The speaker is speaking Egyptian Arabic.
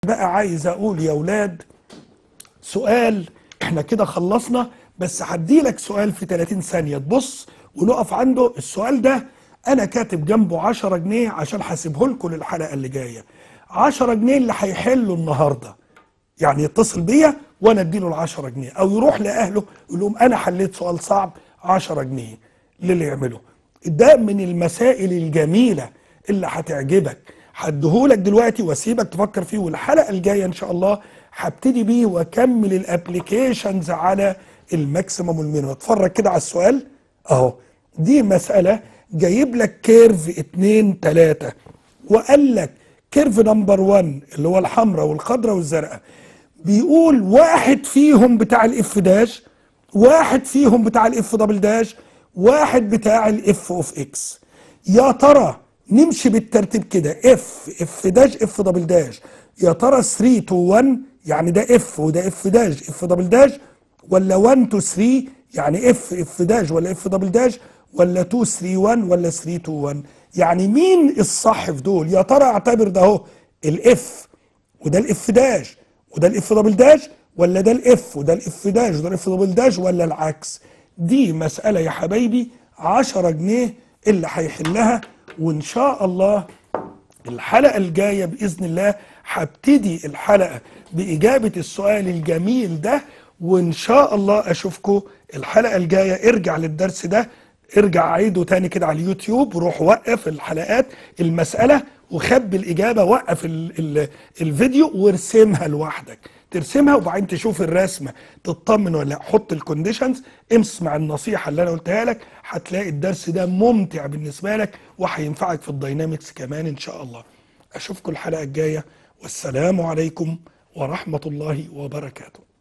بقى عايز اقول يا ولاد سؤال احنا كده خلصنا بس هديلك سؤال في 30 ثانية تبص ونقف عنده السؤال ده انا كاتب جنبه 10 جنيه عشان هسيبه لكم للحلقة اللي جاية 10 جنيه اللي هيحلوا النهارده يعني يتصل بيا وانا اديله ال 10 جنيه او يروح لاهله يقول لهم انا حليت سؤال صعب 10 جنيه للي يعمله ده من المسائل الجميله اللي هتعجبك هديهولك دلوقتي واسيبك تفكر فيه والحلقه الجايه ان شاء الله هبتدي بيه واكمل الابلكيشنز على الماكسيمم والمينيمم اتفرج كده على السؤال اهو دي مساله جايب لك كيرف 2 3 وقال لك كيرف نمبر 1 اللي هو الحمراء والخضراء والزرقاء بيقول واحد فيهم بتاع الاف داش واحد فيهم بتاع الاف دبل داش واحد بتاع الاف اوف اكس يا ترى نمشي بالترتيب كده اف اف داش اف دبل داش يا ترى 3 2 1 يعني ده اف وده اف داش اف دبل داش ولا 1 2 3 يعني اف اف داش ولا اف دبل داش ولا 2 3 1 ولا 3 2 1 يعني مين الصح في دول يا ترى اعتبر ده اهو الاف وده الاف داش وده الاف دبل داش ولا ده الاف وده الاف داش وده الاف دبل داش ولا العكس دي مسألة يا حبايبي 10 جنيه اللي هيحلها وان شاء الله الحلقة الجاية بإذن الله هبتدي الحلقة بإجابة السؤال الجميل ده وإن شاء الله أشوفكم الحلقة الجاية ارجع للدرس ده ارجع عيده تاني كده على اليوتيوب وروح وقف الحلقات المسألة وخبي الإجابة وقف ال ال الفيديو وارسمها لوحدك ترسمها وبعدين تشوف الرسمة تطمن ولا لا. حط الكونديشنز اسمع النصيحة اللي أنا قلتها لك هتلاقي الدرس ده ممتع بالنسبة لك وهينفعك في الداينامكس كمان إن شاء الله أشوفكم الحلقة الجاية والسلام عليكم ورحمة الله وبركاته